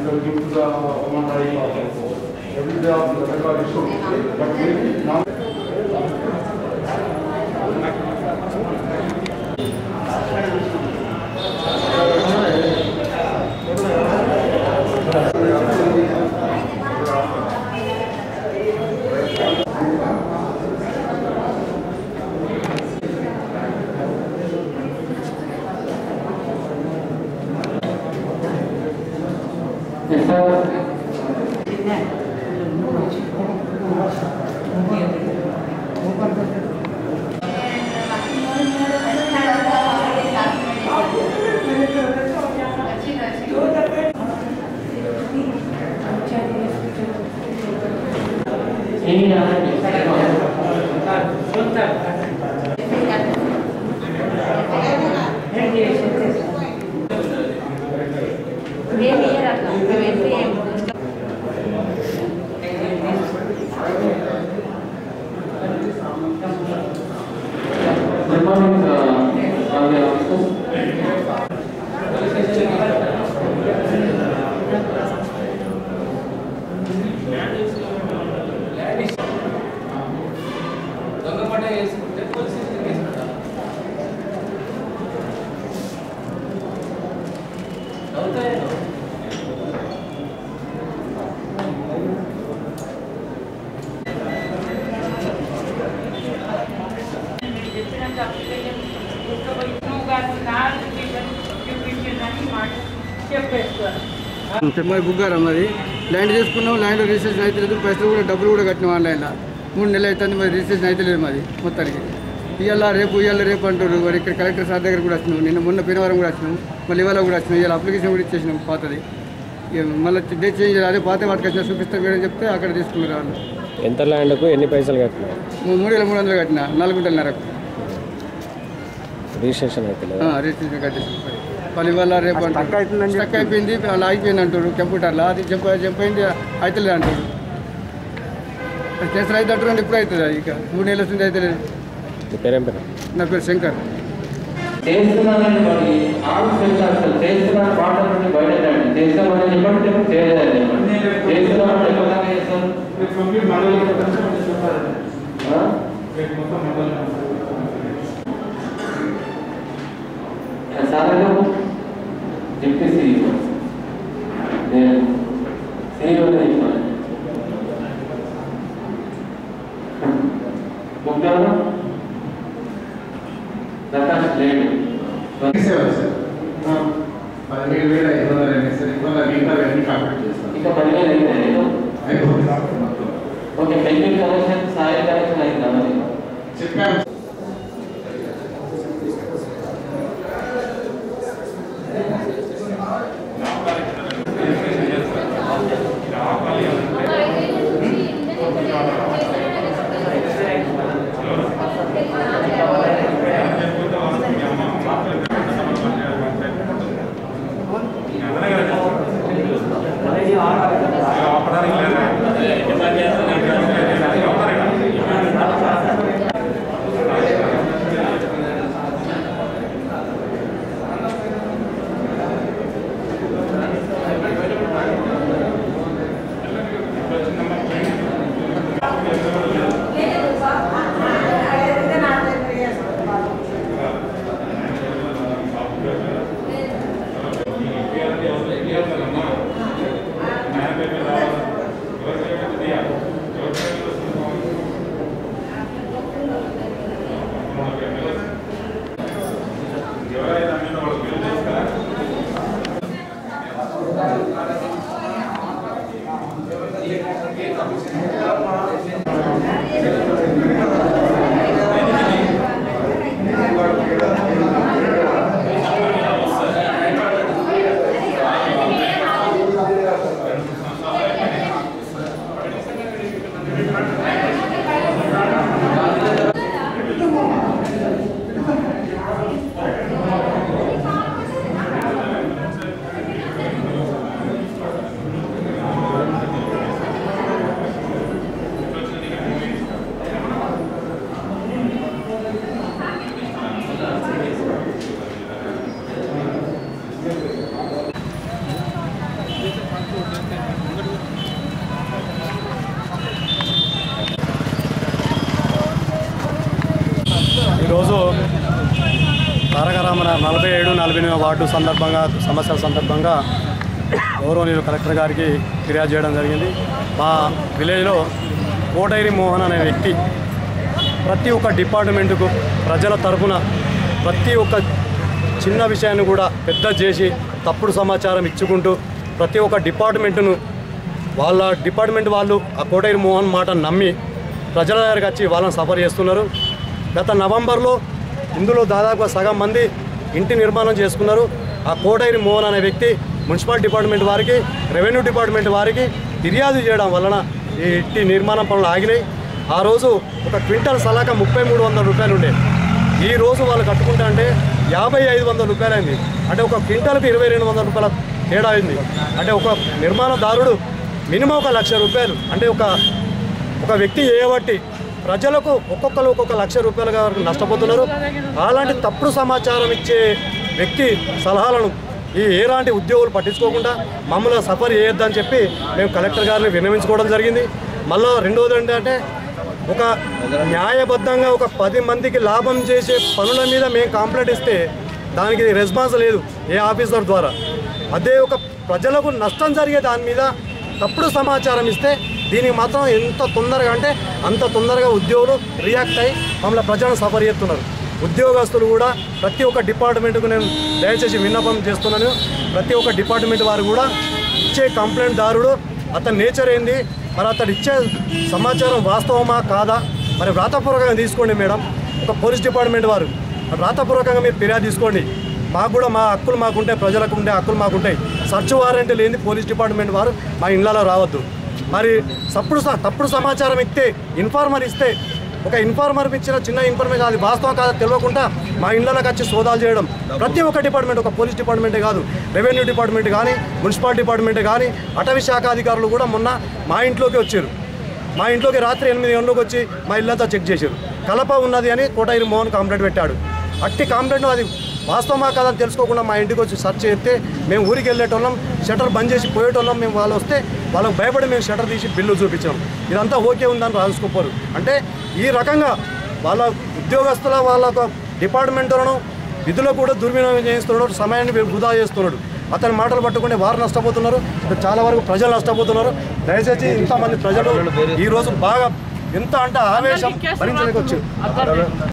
to give to the human rights also. Every day of the record is shown, but maybe now. Good morning, uh, all the officers. దొంగ వేసుకుంటే police station వేసుకుంటారు అవుతాయో చెప్పేస్తారు మరి బుగ్గారం మరి land చేసుకున్నాం land registration అయితే లేదు పైసలు కూడా డబ్బులు కూడా కట్టినాం ఆన్లైన్లో మూడు నెలలు అవుతుంది మరి రిజిస్ట్రేషన్ అయితే లేదు మాది మొత్తానికి ఇవాళ రేపు ఇవాళ రేపు అంటారు మరి ఇక్కడ కలెక్టర్ సార్ దగ్గర కూడా వచ్చినాం నిన్న మొన్న పినవరం కూడా వచ్చినాం మళ్ళీ ఇవాళ కూడా వచ్చినాం ఇవాళ అప్లికేషన్ కూడా ఇచ్చేసినాం పాతది ఇక మళ్ళీ డేట్ చేంజ్ చేయాలి. అదే పాత వాటికి వచ్చిన చూపిస్తాం మేడం చెప్తే అక్కడ తీసుకున్నారు వాళ్ళు ఎంత ల్యాండ్కు ఎన్ని పైసలు కట్టినావు మూ- మూడు వేల మూడు వందలు కట్టిన నాలుగు గుంటలన్నరకు రిజిస్ట్రేషన్ అయితే లేదా? ఆ, రిజిస్ట్రేషన్ కట్టేసి వాళ్ళు ఇవాళ రేపు అంటారు స్టక్ అయిపోయింది వాళ్ళు ఆగిపోయింది అంటారు కంప్యూటర్లో అది జంప్ జంప్ అయింది అవుతలేదు అంటారు అది చేసిన అయితే అంటారు ఎప్పుడు అవుతుంది అది ఇక మూడు నెలల వస్తుంది అయితే లేదు నీ పేరేం పేరు నా పేరు శంకర్ చేస్తున్నానని మరి ఆరు అసలు చేస్తున్నాను పాట నుండి బయటండి చేస్తామని చెప్పండి చెప్పి చేయలేదండి చేస్తున్నామని చెప్పగానే చేస్తాం రేపు కంప్లీట్ మండలం మొత్తం చెప్పారండి ఆ? రేపు మొత్తం మండలం సాధారణ చెప్పేసి నేను సీఈఓనే చెప్పాను ముగ్గురు ప్రకాష్ లేడు తీసేవారు సార్ పదిహేడు వేల ఐదు వందలు అయినాయి సార్ ఇవాళ మిగతా అన్ని కంప్లీట్ చేస్తాను ఇంకా పదివేలు అయితే అయిపోతుంది మొత్తం okay pending collection Sai collection అయిందా మరి చెప్పాను విలీన వార్డు సందర్భంగా సమస్యల సందర్భంగా గౌరవనీయులు కలెక్టర్ గారికి ఫిర్యాదు చేయడం జరిగింది మా విలేజ్లో కోటైరి మోహన్ అనే వ్యక్తి ప్రతి ఒక్క డిపార్ట్మెంటుకు ప్రజల తరఫున ప్రతి ఒక్క చిన్న విషయాన్ని కూడా పెద్ద చేసి తప్పుడు సమాచారం ఇచ్చుకుంటూ ప్రతి ఒక్క డిపార్ట్మెంటును వాళ్ళ డిపార్ట్మెంట్ వాళ్ళు ఆ కోటైరి మోహన్ మాట నమ్మి ప్రజల దగ్గరికి వచ్చి వాళ్ళని సఫర్ చేస్తున్నారు గత నవంబర్లో ఇందులో దాదాపు సగం మంది ఇంటి నిర్మాణం చేసుకున్నారు ఆ కోటైరి మోహన్ అనే వ్యక్తి మున్సిపల్ డిపార్ట్మెంట్ వారికి రెవెన్యూ డిపార్ట్మెంట్ వారికి ఫిర్యాదు చేయడం వలన ఈ ఇంటి నిర్మాణం పనులు ఆగినాయి ఆ రోజు ఒక క్వింటల్ సలాక ముప్పై మూడు వందల రూపాయలు ఉండే ఈ రోజు వాళ్ళు కట్టుకుంటా అంటే యాభై ఐదు వందల రూపాయలు అయింది అంటే ఒక క్వింటల్కి ఇరవై రెండు వందల రూపాయల తేడా అయింది అంటే ఒక నిర్మాణదారుడు మినిమం ఒక లక్ష రూపాయలు అంటే ఒక ఒక వ్యక్తి చేయబట్టి ప్రజలకు ఒక్కొక్కరు ఒక్కొక్క లక్ష రూపాయలుగా వరకు నష్టపోతున్నారు అలాంటి తప్పుడు సమాచారం ఇచ్చే వ్యక్తి సలహాలను ఈ ఎలాంటి ఉద్యోగులు పట్టించుకోకుండా మమ్మల్ని సఫర్ చేయొద్దని చెప్పి మేము కలెక్టర్ గారిని విన్నవించుకోవడం జరిగింది మళ్ళీ రెండవది ఏంటంటే ఒక న్యాయబద్ధంగా ఒక పది మందికి లాభం చేసే పనుల మీద మేము కంప్లైంట్ ఇస్తే దానికి రెస్పాన్స్ లేదు ఏ ఆఫీసర్ ద్వారా అదే ఒక ప్రజలకు నష్టం జరిగే దాని మీద తప్పుడు సమాచారం ఇస్తే దీనికి మాత్రం ఎంత తొందరగా అంటే అంత తొందరగా ఉద్యోగులు రియాక్ట్ అయ్యి మమ్మల్ని ప్రజలను సఫర్ చేస్తున్నారు ఉద్యోగస్తులు కూడా ప్రతి ఒక్క డిపార్ట్మెంట్కు నేను దయచేసి విన్నపం చేస్తున్నాను ప్రతి ఒక్క డిపార్ట్మెంట్ వారు కూడా ఇచ్చే కంప్లైంట్ దారుడు అతని నేచర్ ఏంది మరి అతడు ఇచ్చే సమాచారం వాస్తవమా కాదా మరి వ్రాతపూర్వకంగా తీసుకోండి మేడం ఒక పోలీస్ డిపార్ట్మెంట్ వారు వ్రాతపూర్వకంగా మీరు ఫిర్యాదు తీసుకోండి మాకు కూడా మా హక్కులు మాకుంటాయి ప్రజలకు ఉండే హక్కులు మాకుంటాయి సర్చ్ వారెంట్ లేని పోలీస్ డిపార్ట్మెంట్ వారు మా ఇళ్ళలో రావద్దు మరి తప్పుడు స- తప్పుడు సమాచారం ఇస్తే ఇన్ఫార్మర్ ఇస్తే ఒక ఇన్ఫార్మర్ ఇచ్చిన చిన్న ఇన్ఫర్మేషన్ అది వాస్తవం కాదా తెలియకుండా మా ఇళ్ళకి వచ్చి సోదాలు చేయడం ప్రతి ఒక్క డిపార్ట్మెంట్ ఒక పోలీస్ డిపార్ట్మెంటే కాదు రెవెన్యూ డిపార్ట్మెంట్ కానీ మున్సిపల్ డిపార్ట్మెంట్ కానీ అటవీ శాఖ అధికారులు కూడా మొన్న మా ఇంట్లోకి వచ్చారు మా ఇంట్లోకి రాత్రి ఎనిమిది గంటలకు వచ్చి మా ఇల్లంతా చెక్ చేశారు కలప ఉన్నది అని కోటగిరి మోహన్ కంప్లైంట్ పెట్టాడు అట్టి కంప్లైంట్ అది వాస్తవమా కాదని తెలుసుకోకుండా మా ఇంటికి వచ్చి సెర్చ్ చేస్తే మేము ఊరికి వెళ్ళేటోళ్ళం షటర్ బంద్ చేసి పోయేటోళ్ళం మేము వాళ్ళు వస్తే వాళ్ళకి భయపడి మేము షటర్ తీసి బిల్లు చూపించాం ఇదంతా ఓకే ఉందని రాసుకోపోరు అంటే ఈ రకంగా వాళ్ళ ఉద్యోగస్తుల వాళ్ళ ఒక డిపార్ట్మెంట్లను విధులు కూడా దుర్వినియోగం చేస్తున్నాడు సమయాన్ని వృధా చేస్తున్నాడు అతని మాటలు పట్టుకుని వారు నష్టపోతున్నారు చాలా వరకు ప్రజలు నష్టపోతున్నారు దయచేసి ఇంతమంది ప్రజలు ఈ రోజు బాగా ఎంత అంటే ఆవేశం భరించలేకొచ్చు